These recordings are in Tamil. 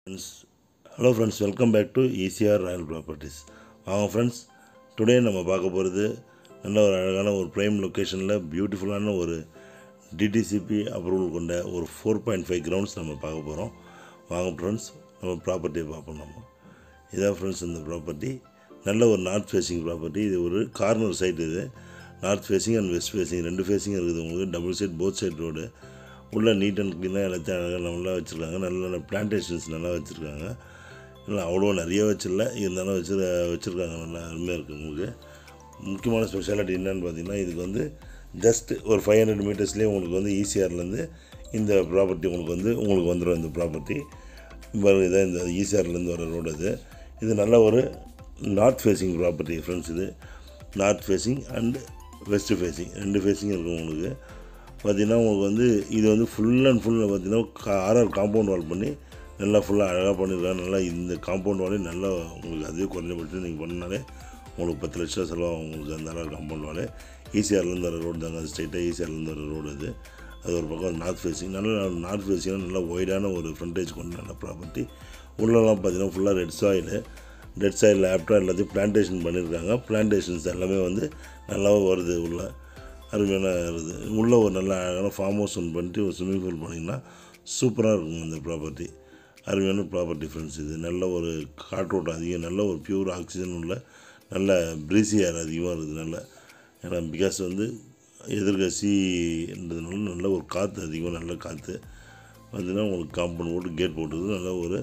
friends hello friends welcome back to ECR royal properties வாங்க ஃப்ரெண்ட்ஸ் டுடே நம்ம பார்க்க போகிறது நல்ல ஒரு அழகான ஒரு ப்ரைம் லொக்கேஷனில் பியூட்டிஃபுல்லான ஒரு டிடிசிபி அப்ரூவல் கொண்ட ஒரு ஃபோர் பாயிண்ட் ஃபைவ் கிரவுண்ட்ஸ் நம்ம பார்க்க போகிறோம் வாங்க ஃப்ரெண்ட்ஸ் நம்ம ப்ராப்பர்ட்டியை பார்ப்போம் நம்ம இதான் ஃப்ரெண்ட்ஸ் இந்த ப்ராப்பர்ட்டி நல்ல ஒரு நார்த் ஃபேஸிங் ப்ராப்பர்ட்டி இது ஒரு கார்னர் சைட் இது north facing and west facing ரெண்டு ஃபேஸிங் இருக்குது உங்களுக்கு double side both side road உள்ள நீட் அண்ட் க்ளீனாக எல்லாத்தையும் அழகாக நல்லா வச்சுருக்காங்க நல்ல நல்ல பிளான்டேஷன்ஸ் நல்லா வச்சுருக்காங்க இல்லை அவ்வளோ நிறைய வச்சிடல இருந்தாலும் வச்சு வச்சுருக்காங்க நல்லா அருமையாக இருக்குது உங்களுக்கு முக்கியமான ஸ்பெஷாலிட்டி என்னன்னு பார்த்தீங்கன்னா இதுக்கு வந்து ஜஸ்ட் ஒரு ஃபைவ் ஹண்ட்ரட் மீட்டர்ஸ்லேயே உங்களுக்கு வந்து ஈசிஆர்லேருந்து இந்த ப்ராப்பர்ட்டி உங்களுக்கு வந்து உங்களுக்கு வந்துடும் இந்த ப்ராப்பர்ட்டி இதான் இந்த ஈசிஆர்லேருந்து வர ரோடு அது இது நல்ல ஒரு நார்த் ஃபேஸிங் ப்ராப்பர்ட்டி ஃப்ரெண்ட்ஸ் இது north facing and west facing ரெண்டு ஃபேஸிங் இருக்கும் உங்களுக்கு பார்த்தீங்கன்னா உங்களுக்கு வந்து இது வந்து ஃபுல் அண்ட் ஃபுல் பார்த்தீங்கன்னா ஆர்ஆர் காம்பவுண்ட் வால் பண்ணி நல்லா ஃபுல்லாக அழகாக பண்ணியிருக்காங்க நல்லா இந்த காம்பவுண்ட் வாலே நல்லா உங்களுக்கு அதே குறைஞ்சபட்சம் நீங்கள் பண்ணாலே உங்களுக்கு பத்து லட்சம் செலவாகும் உங்களுக்கு அந்த ஆர்ஆர் காம்பவுண்ட் வாலே ஈசிஆர்லேருந்து வர ரோடு தாங்க அது ஸ்ட்ரைட்டாக ஈசிஆர்லேருந்து வர ரோடு அது அது ஒரு பக்கம் நார்த் ஃபேஸிங் நல்ல நார்த் ஃபேஸிங்னா நல்லா ஒய்டான ஒரு ஃப்ரண்டேஜ் கொண்ட நல்ல ப்ராப்பர்ட்டி உள்ளெல்லாம் பார்த்தீங்கன்னா ஃபுல்லாக ரெட் சாயில் ரெட் சாயில் ஆப்டாக எல்லாத்தையும் பிளான்டேஷன் பண்ணியிருக்காங்க பிளான்டேஷன்ஸ் எல்லாமே வந்து நல்லாவே வருது உள்ள அருமையான இருக்குது உள்ளே ஒரு நல்ல அழகான ஃபார்ம் ஹவுஸ் ஒன்று பண்ணிட்டு ஒரு ஸ்விம்மிங் பூல் பண்ணிங்கன்னா சூப்பராக இருக்கும் இந்த ப்ராப்பர்ட்டி அருமையான ப்ராப்பர்ட்டி ஃப்ரெண்ட்ஸ் இது நல்ல ஒரு காற்றோட்டம் அதிகம் நல்ல ஒரு பியூர் ஆக்சிஜன் உள்ள நல்ல ப்ரீசி ஏர் அதிகமாக இருக்குது நல்ல ஏன்னா பிகாஸ் வந்து எதிர்க்க சீன்றதுனால நல்ல ஒரு காற்று அதிகம் நல்ல காற்று பார்த்தீங்கன்னா உங்களுக்கு காம்பவுண்ட் போட்டு கேட் போட்டுது நல்ல ஒரு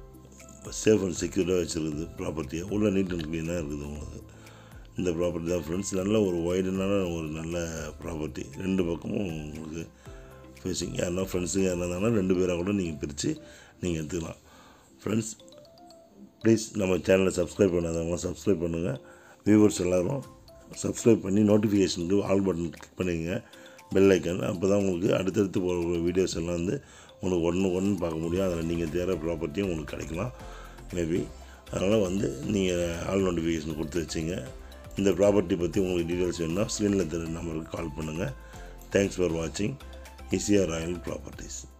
சேஃப் அண்ட் செக்யூராக வச்சுருக்குது ப்ராப்பர்ட்டியை உள்ள நீட் அண்ட் க்ளீனாக இருக்குது உங்களுக்கு இந்த ப்ராப்பர்ட்டி தான் ஃப்ரெண்ட்ஸ் நல்ல ஒரு ஒய்டனான ஒரு நல்ல ப்ராப்பர்ட்டி ரெண்டு பக்கமும் உங்களுக்கு ஃபேஸிங் யாருன்னா ஃப்ரெண்ட்ஸுங்க யாருனா இருந்தாங்கன்னா ரெண்டு பேராக கூட நீங்கள் பிரித்து நீங்கள் எடுத்துக்கலாம் ஃப்ரெண்ட்ஸ் ப்ளீஸ் நம்ம சேனலை சப்ஸ்கிரைப் பண்ணாதவங்க சப்ஸ்கிரைப் பண்ணுங்கள் வியூவர்ஸ் எல்லோரும் சப்ஸ்கிரைப் பண்ணி நோட்டிஃபிகேஷனுக்கு ஆல் பட்டன் கிளிக் பண்ணிக்கங்க பெல் ஐக்கன் அப்போ தான் உங்களுக்கு அடுத்தடுத்து போகிற வீடியோஸ் எல்லாம் வந்து உங்களுக்கு ஒன்று ஒன்று பார்க்க முடியும் அதில் நீங்கள் தேர ப்ராப்பர்ட்டியும் உங்களுக்கு கிடைக்கலாம் மேபி அதனால் வந்து நீங்கள் ஆல் நோட்டிஃபிகேஷன் கொடுத்து வச்சிங்க இந்த ப்ராப்பர்ட்டி பற்றி உங்களுக்கு டீட்டெயில்ஸ் வேணும்னா ஸ்க்ரீனில் தெரிய நம்பருக்கு கால் பண்ணுங்கள் தேங்க்ஸ் ஃபார் வாட்சிங் ஈசிஆர் ராயல் ப்ராப்பர்ட்டிஸ்